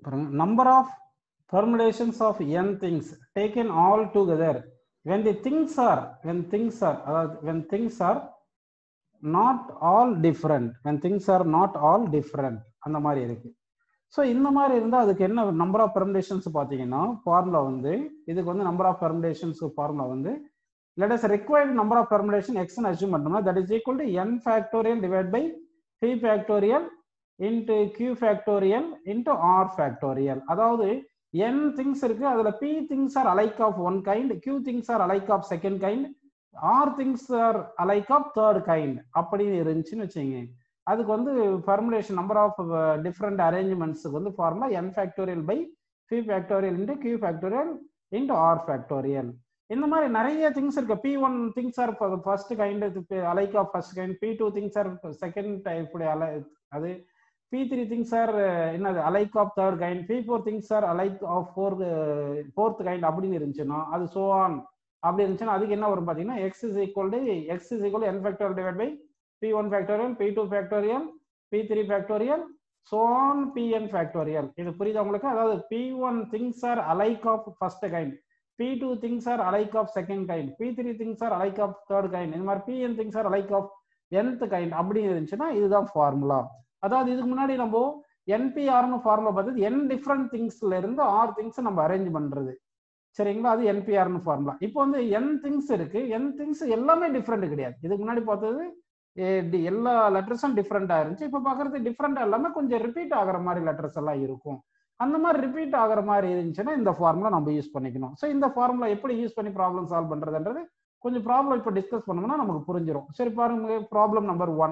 Number of permutations of n things taken all together when the things are when things are அதாவது when things are not all different when things are not all different அந்த மாதிரி இருக்கு so இந்த மாதிரி இருந்தால் அதுக்கு என்ன number of permutations பார்த்தீங்கன்னா ஃபார்முலா வந்து இதுக்கு வந்து நம்பர் ஆஃப் பெர்முடேஷன்ஸ் ஃபார்முலா வந்து let us required number of permutation x னு assume பண்ணோம்னா that is equal to n factorial divided by p factorial into q factorial into r factorial அதாவது n things இருக்கு அதுல p things are alike of one kind q things are alike of second kind r things are alike of third kind அப்படின்னு இருந்துச்சுன்னு வச்சுங்க அதுக்கு வந்து permutation number of different அரேஞ்ச்மெண்ட்ஸுக்கு வந்து formula n factorial by p factorial into q factorial into r factorial இந்த மாதிரி நிறைய திங்ஸ் இருக்கு P one things are first kind alike of first kind P two things are second type அலை அது P three things are என்னது alike of third kind P four things are alike of four fourth kind அப்படின்னு இருந்துச்சுன்னா அது so on அப்படி இருந்துச்சுன்னா அதுக்கு என்ன வரும் பார்த்தீங்கன்னா X is equal to X is equal N factorial divide by P one factorial P two factorial P three factorial so on pn factorial இது புரியுதா உங்களுக்கு அதாவது p1 things are alike of first kind p2 things are alike of second kind p3 things are alike of third kind இந்த மாதிரி pn things are alike of nth kind அப்படி இருந்துச்சுன்னா இதுதான் formula அதாவது இதுக்கு முன்னாடி நம்ம என்பிஆர்னு ஃபார்முலா பார்த்தது n டிஃப்ரெண்ட் திங்ஸ்ல இருந்து ஆர் திங்ஸ் நம்ம அரேஞ்ச் பண்றது சரிங்களா அது என்பிஆர்னு ஃபார்முலா இப்போ வந்து n திங்ஸ் இருக்கு n திங்ஸ் எல்லாமே டிஃப்ரெண்ட் கிடையாது இதுக்கு முன்னாடி பார்த்தது எல்லா லெட்டர்ஸும் டிஃப்ரெண்டா இருந்துச்சு இப்போ பார்க்கறது டிஃப்ரெண்டா இல்லாம கொஞ்சம் ரிப்பீட் ஆகிற மாதிரி லெட்டர்ஸ் எல்லாம் இருக்கும் அந்த மாதிரி ரிப்பீட் ஆகிற மாதிரி இருந்துச்சுன்னா இந்த ஃபார்முலா நம்ம யூஸ் பண்ணிக்கணும் ஸோ இந்த ஃபார்முலா எப்படி யூஸ் பண்ணி ப்ராப்ளம் சால்வ் பண்றதுன்றது கொஞ்சம் ப்ராப்ளம் இப்போ டிஸ்கஸ் பண்ணோம்னா நமக்கு புரிஞ்சிடும் சரி பாருங்க ப்ராப்ளம் நம்பர் ஒன்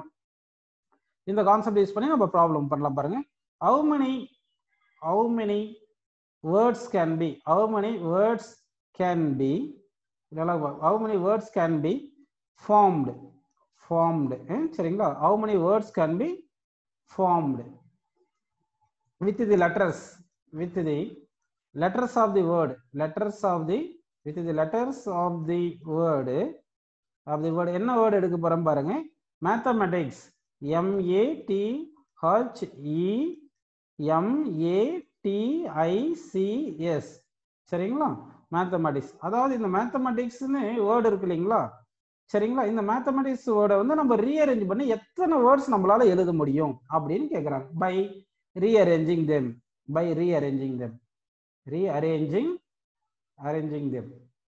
இந்த கான்செப்ட் யூஸ் பண்ணி நம்ம ப்ராப்ளம் பண்ணலாம் பாருங்க how many how many words can be how many words can be இதெல்லாம் how many words can be formed formed சரிங்களா how many words can be formed with the letters with the letters of the word letters of the with the letters of the word of the word என்ன word எடுக்க போறோம் பாருங்க mathematics M A T H E M A T I C S சரிங்களா mathematics அதாவது இந்த மேத்தமெட்டிக்ஸ்னு word இருக்கு இல்லைங்களா சரிங்களா இந்த மேத்தமெட்டிக்ஸ் வேர்டை வந்து நம்ம ரீஅரேஞ்ச் பண்ணி எத்தனை வேர்ட்ஸ் நம்மளால எழுத முடியும் அப்படின்னு கேட்குறாங்க by rearranging them by rearranging them rearranging arranging them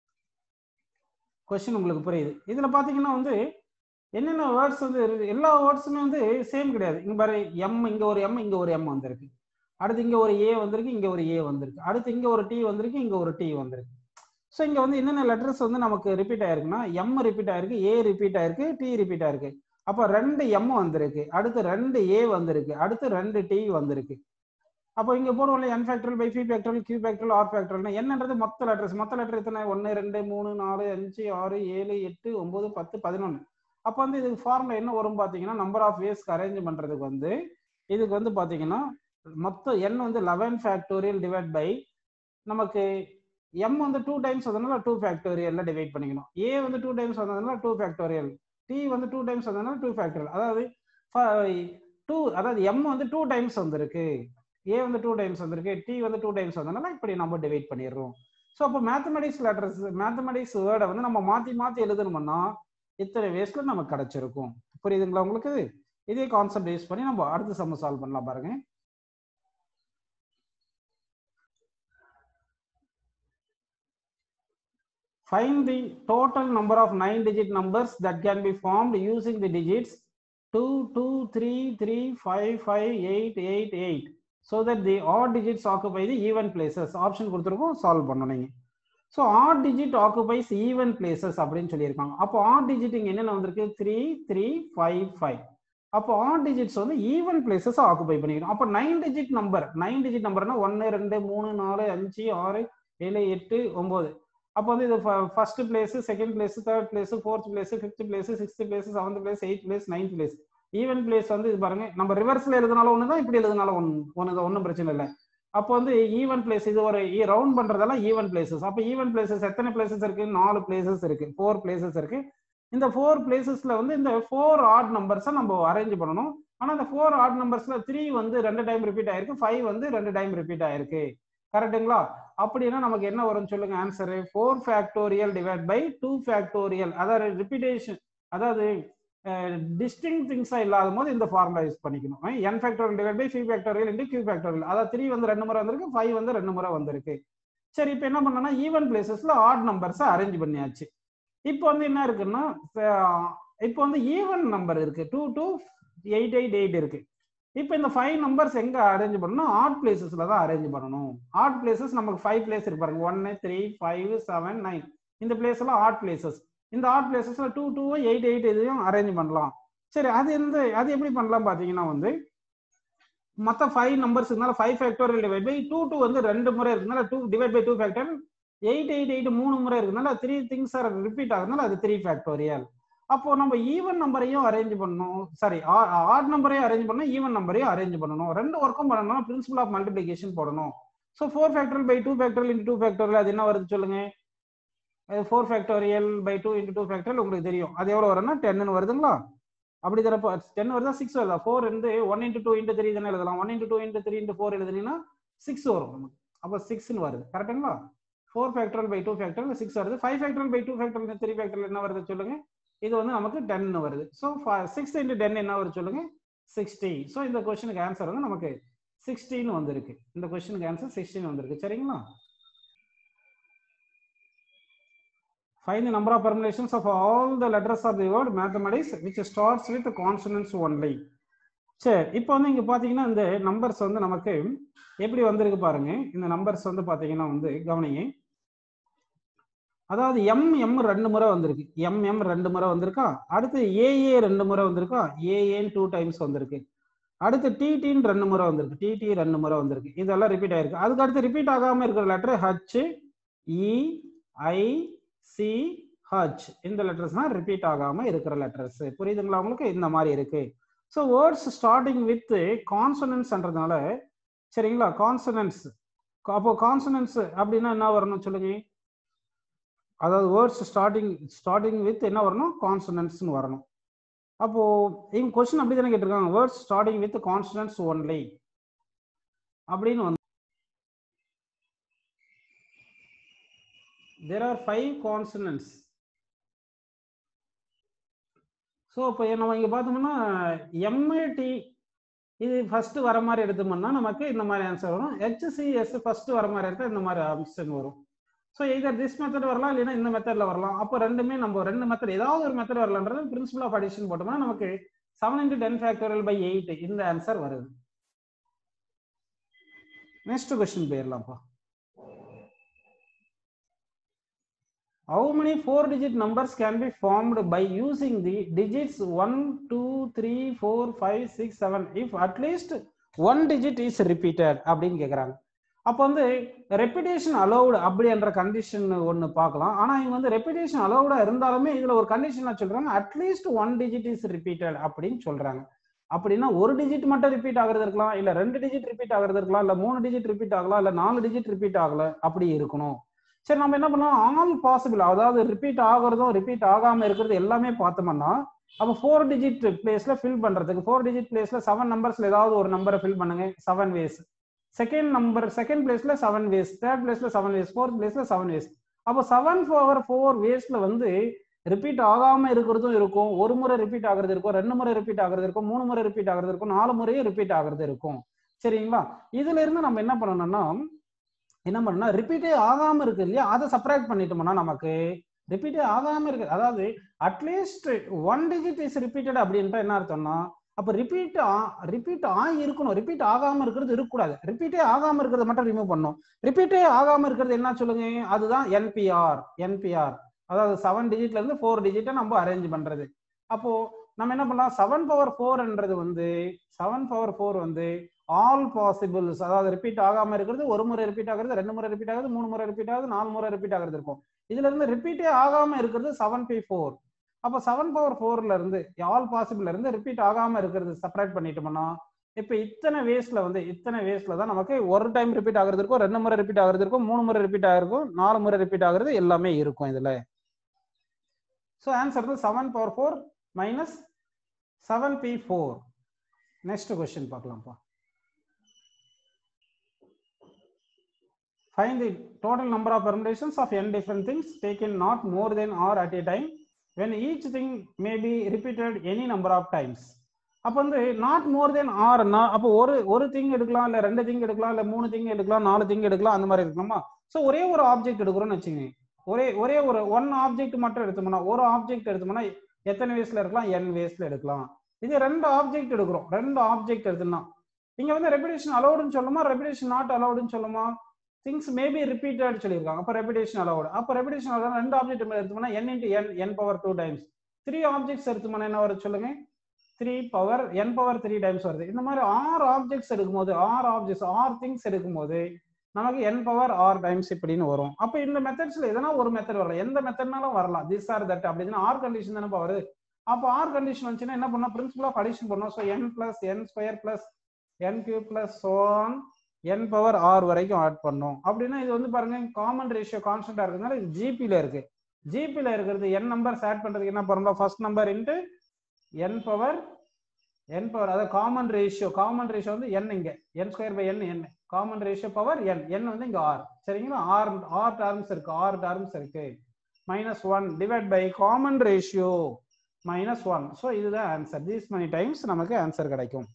question உங்களுக்கு புரியுது இதுல பாத்தீங்கன்னா வந்து என்னென்ன வேர்ட்ஸ் வந்து எல்லா வேர்ட்ஸுமே வந்து சேம் கிடையாது இங்க பாரு எம் இங்க ஒரு எம் இங்க ஒரு எம் வந்திருக்கு அடுத்து இங்க ஒரு ஏ வந்திருக்கு இங்க ஒரு ஏ வந்திருக்கு அடுத்து இங்க ஒரு டி வந்திருக்கு இங்க ஒரு டி வந்திருக்கு ஸோ இங்க வந்து என்னென்ன லெட்டர்ஸ் வந்து நமக்கு ரிப்பீட் ஆயிருக்குன்னா எம் ரிப்பீட் ஆயிருக்கு ஏ ரிப்பீட் ஆயிருக்கு டி ரிப்பீட் ஆயிருக்கு அப்போ ரெண்டு எம் வந்திருக்கு அடுத்து ரெண்டு ஏ வந்திருக்கு அடுத்து ரெண்டு டி வந்திருக்கு அப்போ இங்க போடுவோம்ல n factorial by p factorial q factorial r factorial என்னன்றது மொத்த லெட்டர்ஸ் மொத்த லெட்டர் எத்தனை ஒன்று ரெண்டு மூணு நாலு அஞ்சு ஆறு ஏழு எட்டு ஒன்பது பத்து பதினொன்று அப்போ வந்து இதுக்கு ஃபார்முலா என்ன வரும் பார்த்தீங்கன்னா நம்பர் ஆஃப் வேஸ்க்கு அரேஞ்ச் பண்றதுக்கு வந்து இதுக்கு வந்து பார்த்தீங்கன்னா மொத்த என் வந்து லெவன் ஃபேக்டோரியல் டிவைட் பை நமக்கு எம் வந்து டூ டைம்ஸ் வந்ததுனால டூ ஃபேக்டோரியல்ல டிவைட் பண்ணிக்கணும் ஏ வந்து டூ டைம்ஸ் வந்ததுனால டூ ஃபேக்டோரியல் டி வந்து டூ டைம்ஸ் வந்ததுனால டூ ஃபேக்டரியல் அதாவது டூ அதாவது எம் வந்து டூ டைம்ஸ் வந்திருக்கு ஏ வந்து டூ டைம்ஸ் வந்திருக்கு டி வந்து டூ டைம்ஸ் வந்ததுனால இப்படி நம்ம டிவைட் பண்ணிடுறோம் ஸோ அப்போ மேத்தமெட்டிக்ஸ் லெட்டர்ஸ் மேத்தமெட்டிக்ஸ் வேர்டை வந்து நம்ம மாற்றி மாற்றி எழுதணும்னா இத்தனை வேஸ்ட்ல நமக்கு கிடைச்சிருக்கும் புரியுதுங்களா உங்களுக்கு இதே கான்செப்ட் யூஸ் பண்ணி நம்ம அடுத்த சம்ம சால்வ் பண்ணலாம் பாருங்க Find the total number of nine digit numbers that can be formed using the digits 2, 2, 3, 3, 5, 5, 8, 8, 8 so that the odd digits occupy the even places. Option கொடுத்துருக்கோம் சால்வ் பண்ணணும் so odd digit occupies even places அப்படின்னு சொல்லியிருக்காங்க அப்போ odd digit இங்கே என்னென்ன வந்திருக்கு three three five five அப்போ odd digits வந்து ஈவன் பிளேசஸ் ஆக்குபை பண்ணிக்கணும் அப்போ nine digit number nine digit நம்பர்னா ஒன்று ரெண்டு மூணு நாலு அஞ்சு ஆறு ஏழு எட்டு ஒம்பது அப்போ வந்து இது first place second place third place fourth place fifth place sixth place seventh place eight place ninth place even place வந்து இது பாருங்க நம்ம ரிவர்ஸ்ல எழுதினாலும் ஒன்று தான் இப்படி எழுதினாலும் ஒன்று ஒன்று ஒன்றும் பிரச்சனை இல்லை அப்போ வந்து ஈவன் பிளேஸ் இது ஒரு ரவுண்ட் பண்றதெல்லாம் ஈவன் பிளேசஸ் அப்போ ஈவன் பிளேசஸ் எத்தனை பிளேசஸ் இருக்கு நாலு பிளேசஸ் இருக்கு ஃபோர் பிளேசஸ் இருக்கு இந்த ஃபோர் பிளேசஸ்ல வந்து இந்த ஃபோர் ஆட் நம்பர்ஸை நம்ம அரேஞ்ச் பண்ணணும் ஆனா இந்த ஃபோர் ஆட் நம்பர்ஸ்ல த்ரீ வந்து ரெண்டு டைம் ரிப்பீட் ஆயிருக்கு ஃபைவ் வந்து ரெண்டு டைம் ரிப்பீட் ஆயிருக்கு கரெக்டுங்களா அப்படின்னா நமக்கு என்ன வரும்னு சொல்லுங்க answer four factorial divide by two factorial அதாவது ரிப்பீட்டேஷன் அதாவது டிஸ்டிங் திங்ஸா இல்லாத போது இந்த ஃபார்முலா யூஸ் பண்ணிக்கணும் n factorial divide by c factorial into q factorial அதாவது த்ரீ வந்து ரெண்டு முறை வந்திருக்கு ஃபைவ் வந்து ரெண்டு முறை வந்திருக்கு சரி இப்போ என்ன பண்ணனா ஈவன் பிளேசஸ்ல ஆட் நம்பர்ஸை அரேஞ்ச் பண்ணியாச்சு இப்போ வந்து என்ன இருக்குன்னா இப்போ வந்து ஈவன் நம்பர் இருக்கு two two eight eight eight இருக்கு இப்போ இந்த ஃபைவ் நம்பர்ஸ் எங்க அரேஞ்ச் பண்ணணும் ஆட் பிளேசஸ்ல தான் அரேஞ்ச் பண்ணணும் ஆட் பிளேசஸ் நமக்கு ஃபைவ் பிளேஸ் இருப்பாருங்க ஒன்னு த்ரீ ஃபைவ் செவன் நைன் இந்த பிளேஸ் எல்லாம் ஆட் பிளேசஸ் இந்த ஆட் பிளேசஸ்ல டூ டூ எயிட் எயிட் இதையும் அரேஞ்ச் பண்ணலாம் சரி அது எந்த அது எப்படி பண்ணலாம் பாத்தீங்கன்னா வந்து மொத்த ஃபைவ் நம்பர்ஸ் இருந்தாலும் five factorial divide by two two வந்து ரெண்டு முறை இருக்குனால two divide by two factor eight eight eight மூணு முறை இருக்குனால த்ரீ திங்ஸ் ஆர் ரிப்பீட் ஆகுதுனால அது த்ரீ ஃபேக்டோரியல் அப்போ நம்ம ஈவன் நம்பரையும் அரேஞ்ச் பண்ணணும் சாரி ஆட் நம்பரையும் அரேஞ்ச் பண்ணணும் ஈவன் நம்பரையும் அரேஞ்ச் பண்ணணும் ரெண்டு ஒர்க்கும் பண்ணணும் பிரின்சிபல் ஆஃப் மல்டிபிளிகேஷன் போடணும் so four factorial by two factorial into two factorial அது என்ன வருது சொல்லுங்க four factorial by two into two factorial உங்களுக்கு தெரியும் அது எவ்வளோ வரும்னா டென்னு வருதுங்களா அப்படி தரப்போ டென் வருதா சிக்ஸ் வருதா ஃபோர் வந்து one into two into three தானே எழுதலாம் one into two into three into four எழுதுனீங்கன்னா சிக்ஸ் வரும் நமக்கு அப்போ சிக்ஸ்னு வருது கரெக்டுங்களா four factorial by two factorial six வருது five factorial by two factorial three factorial என்ன வருது சொல்லுங்க இது வந்து நமக்கு டென் வருது ஸோ சிக்ஸ் இன்ட்டு டென் என்ன வருது சொல்லுங்க சிக்ஸ்டி ஸோ இந்த கொஸ்டினுக்கு ஆன்சர் வந்து நமக்கு சிக்ஸ்டின்னு வந்திருக்கு இந்த கொஸ்டினுக்கு ஆன்சர் சிக்ஸ்டின் வந்திருக்கு சரிங்களா Find the number of permutations of all the letters of the word mathematics which starts with consonants only. சரி இப்போ வந்து இங்க பாத்தீங்கன்னா இந்த நம்பர்ஸ் வந்து நமக்கு எப்படி வந்திருக்கு பாருங்க இந்த நம்பர்ஸ் வந்து பாத்தீங்கன்னா வந்து கவனிங்க அதாவது எம் எம் ரெண்டு முறை வந்திருக்கு எம் எம் ரெண்டு முறை வந்திருக்கா அடுத்து ஏஏ ரெண்டு முறை வந்திருக்கா ஏஏன்னு டூ டைம்ஸ் வந்திருக்கு அடுத்து டிடின்னு ரெண்டு முறை வந்திருக்கு டிடி ரெண்டு முறை வந்திருக்கு இதெல்லாம் ரிப்பீட் ஆயிருக்கு அதுக்கு அடுத்து ரிப்பீட் ஆகாம இருக்கிற letter H E I C H இந்த லெட்டர்ஸ் தான் ரிப்பீட் ஆகாம இருக்கிற லெட்டர்ஸ் புரியுதுங்களா உங்களுக்கு இந்த மாதிரி இருக்கு ஸோ வேர்ட்ஸ் ஸ்டார்டிங் வித் கான்சனன்ஸ்ன்றதுனால சரிங்களா கான்சனன்ஸ் அப்போ கான்சனன்ஸ் அப்படின்னா என்ன வரணும் சொல்லுங்க அதாவது வேர்ட்ஸ் ஸ்டார்டிங் ஸ்டார்டிங் வித் என்ன வரணும் கான்சனன்ஸ்னு வரணும் அப்போ இவங்க கொஸ்டின் அப்படி தானே கேட்டிருக்காங்க words starting with consonants only அப்படின்னு வந்து there are five consonants so இப்போ நம்ம இங்கே பார்த்தோம்னா எம்ஏடி இது ஃபர்ஸ்ட் வர மாதிரி எடுத்தோம்னா நமக்கு இந்த மாதிரி ஆன்சர் வரும் ஹெச்சிஎஸ் ஃபர்ஸ்ட் வர மாதிரி எடுத்தால் இந்த மாதிரி ஆப்ஷன் வரும் ஸோ இதர் திஸ் மெத்தட் வரலாம் இல்லைன்னா இந்த மெத்தட்ல வரலாம் அப்போ ரெண்டுமே நம்ம ரெண்டு மெத்தட் ஏதாவது ஒரு மெத்தட் வரலான்றது பிரின்சிபல் ஆஃப் அடிஷன் போட்டோம்னா நமக்கு seven into ten factorial by eight இந்த ஆன்சர் வருது நெக்ஸ்ட் கொஸ்டின் போயிடலாம்ப்பா how many four digit numbers can be formed by using the digits 1 2 3 4 5 6 7 if at least one digit is repeated அப்படின்னு கேக்குறாங்க அப்போ வந்து repetition allowed அப்படின்ற கண்டிஷன் ஒன்று பார்க்கலாம் ஆனால் இவங்க வந்து ரெப்பிடேஷன் அலௌடா இருந்தாலுமே இதில் ஒரு கண்டிஷன் சொல்றாங்க at least one digit is repeated அப்படின்னு சொல்றாங்க அப்படின்னா ஒரு டிஜிட் மட்டும் ரிப்பீட் ஆகுறது இருக்கலாம் இல்லை ரெண்டு டிஜிட் ரிப்பீட் ஆகுறது இருக்கலாம் இல்லை மூணு டிஜிட் ரிப்பீட் ஆகலாம் இல்லை நாலு டிஜிட் ரிப்பீட் ஆகல அப்படி இருக்கணும் சரி நம்ம என்ன பண்ணலாம் ஆல் பாசிபிள் அதாவது ரிப்பீட் ஆகுறதும் ரிப்பீட் ஆகாம இருக்கிறது எல்லாமே பார்த்தோம்னா அப்போ ஃபோர் டிஜிட் பிளேஸ்ல ஃபில் பண்றதுக்கு ஃபோர் டிஜிட் பிளேஸ்ல செவன் நம்பர்ஸ்ல ஏதாவது ஒரு நம்பரை ஃபில் பண்ணுங்க seven ways second number second பிளேஸ்ல செவன் வேஸ் தேர்ட் பிளேஸ்ல செவன் வேஸ் ஃபோர்த் பிளேஸ்ல செவன் வேஸ் அப்போ செவன் ஃபோர் ஃபோர் வேஸ்ல வந்து ரிப்பீட் ஆகாம இருக்கிறதும் இருக்கும் ஒரு முறை ரிப்பீட் ஆகுறது இருக்கும் ரெண்டு முறை ரிப்பீட் ஆகுறது இருக்கும் மூணு முறை ரிப்பீட் ஆகுறது இருக்கும் நாலு முறையும் ரிப்பீட் ஆகுறது இருக்கும் சரிங்களா இதுல இருந்து நம்ம என்ன பண்ணணும்னா என்ன பண்ணா ரிப்பீட்டே ஆகாம இருக்கு இல்லையா அதை செப்பரேட் பண்ணிட்டோம்னா நமக்கு ரிப்பீட்டே ஆகாம இருக்கு அதாவது at least one digit is repeated அப்படின்ற என்ன அர்த்தம்னா அப்ப ரிப்பீட் ரிப்பீட் ஆ இருக்கணும் ரிப்பீட் ஆகாம இருக்கிறது இருக்கக்கூடாது ரிப்பீட்டே ஆகாம இருக்கிறத மட்டும் ரிமூவ் பண்ணும் ரிப்பீட்டே ஆகாம இருக்கிறது என்ன சொல்லுங்க அதுதான் என்பிஆர் என்பிஆர் அதாவது செவன் டிஜிட்ல இருந்து ஃபோர் டிஜிட்டை நம்ம அரேஞ்ச் பண்றது அப்போ நம்ம என்ன பண்ணலாம் செவன் பவர் ஃபோர்ன்றது வந்து செவன் பவர் ஃபோர் வந்து ஆல் பாசிபிள்ஸ் அதாவது ரிப்பீட் ஆகாம இருக்கிறது ஒரு முறை ரிப்பீட் ஆகுறது ரெண்டு முறை ரிப்பீட் ஆகுது மூணு முறை ரிப்பீட் ஆகுது நாலு முறை ரிப்பீட் ஆகுறது இருக்கும் இதுல இருந்து ரிப்பீட்டே ஆகாம இருக்கிறது செவன் பை ஃபோர் அப்போ செவன் பவர் ஃபோர்ல இருந்து ஆல் பாசிபிள்ல இருந்து ரிப்பீட் ஆகாம இருக்கிறது செப்பரேட் பண்ணிட்டோம்னா இப்ப இத்தனை வேஸ்ட்ல வந்து இத்தனை வேஸ்ட்ல தான் நமக்கு ஒரு டைம் ரிப்பீட் ஆகுறது இருக்கும் ரெண்டு முறை ரிப்பீட் ஆகுறது இருக்கும் மூணு முறை ரிப்பீட் ஆகிருக்கும் நாலு முறை ரிப்பீட் ஆகுறது எல்லாமே இருக்கும் இதுல ஸோ ஆன்சர் வந்து seven power four minus seven p four next question பார்க்கலாம்ப்பா Find the total number of permutations of n different things taken not more than or at a time when each thing may be repeated any number of times. அப்போ வந்து not more தென் ஆர்னா அப்போ ஒரு ஒரு thing எடுக்கலாம் இல்லை ரெண்டு thing எடுக்கலாம் இல்லை மூணு திங் எடுக்கலாம் நாலு திங் எடுக்கலாம் அந்த மாதிரி இருக்கலாமா ஸோ ஒரே ஒரு ஆப்ஜெக்ட் எடுக்கிறோம்னு வச்சுக்கோங்க ஒரே ஒரே ஒரு ஒன் ஆப்ஜெக்ட் மட்டும் எடுத்தோம்னா ஒரு ஆப்ஜெக்ட் எடுத்தோம்னா எத்தனை வேஸ்ல இருக்கலாம் என் வேஸ்ல எடுக்கலாம் இது ரெண்டு ஆப்ஜெக்ட் எடுக்கிறோம் ரெண்டு ஆப்ஜெக்ட் எடுத்தோம்னா இங்க வந்து ரெபிடேஷன் அலௌடுன்னு சொல்லுமா ரெபிடேஷன் நாட் அலௌடுன்னு சொல்லுமா திங்ஸ் மேபி ரிப்பீட்டட் சொல்லியிருக்காங்க அப்போ ரெபிடேஷன் அலௌடு அப்போ ரெபிடேஷன் அலௌடு ரெண்டு ஆப்ஜெக்ட் எடுத்தோம்னா n into n n power two times three objects எடுத்தோம்னா என்ன வருது சொல்லுங்க three power n power three times வருது இந்த மாதிரி ஆறு ஆப்ஜெக்ட்ஸ் எடுக்கும்போது ஆறு ஆப்ஜெக்ட்ஸ் ஆறு திங்ஸ் எடுக்கும்போது நமக்கு என் பவர் ஆர் டைம்ஸ் இப்படின்னு வரும் அப்போ இந்த மெத்தட்ஸ்ல எதனா ஒரு மெத்தட் வரலாம் எந்த மெத்தட்னாலும் வரலாம் திஸ் ஆர் தட் அப்படின்னா ஆர் கண்டிஷன் தானே வருது அப்போ ஆர் கண்டிஷன் வந்துச்சுன்னா என்ன பண்ணோம் பிரின்சிபல் ஆஃப் அடிஷன் பண்ணோம் so n plus n square plus n cube plus சோன் என் பவர் ஆர் வரைக்கும் ஆட் பண்ணோம் அப்படின்னா இது வந்து பாருங்க காமன் ரேஷியோ கான்ஸ்டன்டா இருக்கிறதுனால இது ஜிபியில் இருக்கு ஜிபியில் இருக்கிறது என் நம்பர்ஸ் ஆட் பண்றதுக்கு என்ன பண்ணலாம் first number into n power n power அதாவது காமன் ரேஷியோ காமன் ரேஷியோ வந்து என் இங்க n square by n n common ratio power n n வந்து இங்க ஆர் சரிங்களா ஆர் ஆர் டர்ம்ஸ் இருக்கு ஆர் டர்ம்ஸ் இருக்கு minus one divide by common ratio minus one so இதுதான் answer these many times நமக்கு answer கிடைக்கும்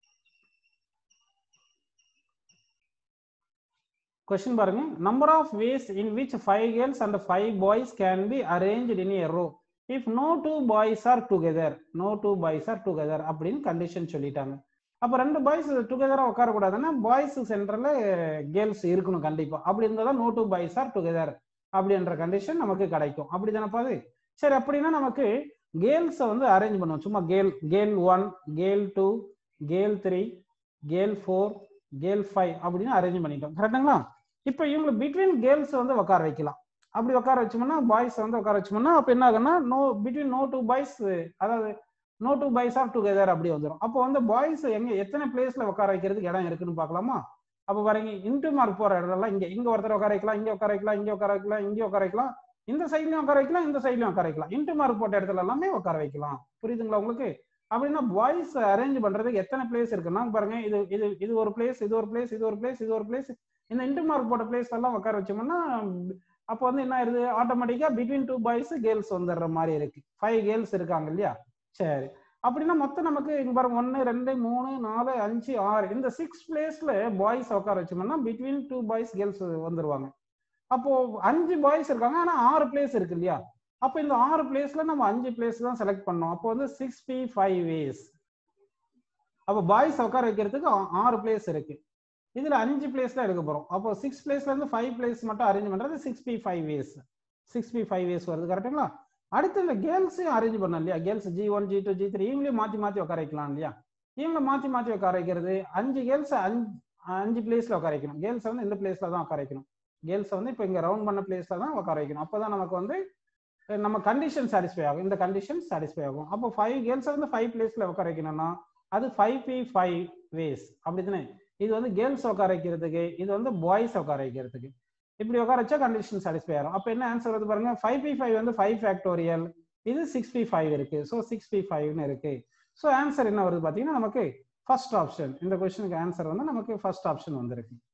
question பாருங்க number of ways in which five girls and five boys can be arrange in a row if no two boys are together no two boys are together அப்படின்னு condition சொல்லிட்டாங்க அப்போ ரெண்டு boys டுகெதராக உட்காரக்கூடாதுன்னா boys சென்டரில் girls இருக்கணும் கண்டிப்பாக அப்படி இருந்தால் தான் no two boys are together அப்படின்ற கண்டிஷன் நமக்கு கிடைக்கும் அப்படி தானப்பா அது சரி அப்படின்னா நமக்கு கேர்ள்ஸை வந்து அரேஞ்ச் பண்ணுவோம் சும்மா girl girl one girl two girl three girl four girl five அப்படின்னு அரேஞ்ச் பண்ணிட்டோம் கரெக்டுங்களா இப்போ இவங்க பிட்வீன் கேர்ள்ஸ் வந்து உட்கார வைக்கலாம் அப்படி உட்கார வச்சோம்னா பாய்ஸ் வந்து உட்கார வச்சோம்னா அப்போ என்ன ஆகுன்னா no between no two boys அதாவது no two boys are together அப்படி வந்துடும் அப்போ வந்து பாய்ஸ் எங்க எத்தனை பிளேஸ்ல உட்கார வைக்கிறதுக்கு இடம் இருக்குன்னு பார்க்கலாமா அப்போ பாருங்க இன்ட்டு மார்க் போற இடம்லாம் இங்க இங்க ஒருத்தர் உட்கார வைக்கலாம் இங்க உட்கார வைக்கலாம் இங்க உட்கார வைக்கலாம் இங்க உட்கார வைக்கலாம் இந்த சைட்லயும் உட்கார வைக்கலாம் இந்த சைட்லயும் உட்கார வைக்கலாம் இன்ட்டு மார்க் போட்ட இடத்துல எல்லாமே உட்கார வைக்கலாம் புரியுதுங்களா உங்களுக்கு அப்படின்னா பாய்ஸ் அரேஞ்ச் பண்றதுக்கு எத்தனை பிளேஸ் இருக்குன்னா பாருங்க இது இது இது ஒரு பிளேஸ் இது ஒரு பிளேஸ் இது ஒரு பிளேஸ் இது ஒரு பிளேஸ் இந்த இன்டர் மார்க் போட்ட பிளேஸ் எல்லாம் உட்கார வச்சோம்னா அப்போ வந்து என்ன ஆயிருது ஆட்டோமேட்டிக்கா பிட்வீன் டூ பாய்ஸ் கேர்ள்ஸ் வந்துடுற மாதிரி இருக்கு ஃபைவ் கேர்ள்ஸ் இருக்காங்க இல்லையா சரி அப்படின்னா மொத்தம் நமக்கு இங்க பாருங்க ஒன்னு ரெண்டு மூணு நாலு அஞ்சு ஆறு இந்த சிக்ஸ் பிளேஸ்ல பாய்ஸ் உட்கார வச்சோம்னா பிட்வீன் டூ பாய்ஸ் கேர்ள்ஸ் வந்துருவாங்க அப்போ அஞ்சு பாய்ஸ் இருக்காங்க ஆனா ஆறு பிளேஸ் இருக்கு இல்லையா அப்போ இந்த ஆறு பிளேஸ்ல நம்ம அஞ்சு பிளேஸ் தான் செலக்ட் பண்ணோம் அப்போ வந்து சிக்ஸ் பி ஃபைவ் வேஸ் அப்போ பாய்ஸ் உட்கார வைக்கிறதுக்கு ஆறு பிளேஸ் இருக்கு இதுல அஞ்சு பிளேஸ் தான் எடுக்க போறோம் அப்போ சிக்ஸ் பிளேஸ்ல இருந்து ஃபைவ் பிளேஸ் மட்டும் அரேஞ்ச் பண்றது six p five ways six p five ways வருது கரெக்டுங்களா அடுத்து இந்த கேர்ள்ஸையும் அரேஞ்ச் பண்ணோம் இல்லையா girls G one G two G three இவங்களையும் மாத்தி மாத்தி உட்கார வைக்கலாம் இல்லையா இவங்களை மாத்தி மாத்தி உட்கார வைக்கிறது அஞ்சு கேர்ள்ஸ் அஞ்சு அஞ்சு பிளேஸ்ல உட்கார வைக்கணும் கேர்ள்ஸ் வந்து இந்த பிளேஸ்ல தான் உட்கார வைக்கணும் கேர்ள்ஸ் வந்து இப்போ இங்க ரவுண்ட் பண்ண பிளேஸ்ல தான் உட்கார வைக்கணும் அப்பதான் நமக்கு வந்து நம்ம கண்டிஷன் சாட்டிஸ்ஃபை ஆகும் இந்த கண்டிஷன் சாட்டிஸ்ஃபை ஆகும் அப்போ ஃபைவ் கேர்ள்ஸ் வந்து ஃபைவ் பிளேஸ்ல உட்கார வைக்கணும்னா அது ஃபைவ் பி ஃபைவ் வேஸ் அப்படிதானே இது வந்து கேர்ள்ஸ் உட்கார வைக்கிறதுக்கு இது வந்து பாய்ஸ் உட்கார வைக்கிறதுக்கு இப்படி உட்கார வச்சா கண்டிஷன் சாட்டிஸ்ஃபை ஆகும் அப்போ என்ன ஆன்சர் வருது பாருங்க ஃபைவ் பி ஃபைவ் வந்து ஃபைவ் ஃபேக்டோரியல் இது சிக்ஸ் பி ஃபைவ் இருக்கு ஸோ சிக்ஸ் பி ஃபைவ்னு இருக்கு ஸோ ஆன்சர் என்ன வருது பார்த்தீங்கன்னா நமக்கு ஃபர்ஸ்ட் ஆப்ஷன் இந்த கொஸ்டினுக்கு ஆன்சர் வந்து நமக்கு ஃபர்ஸ்ட் ஆப்ஷன் வந்திருக்கு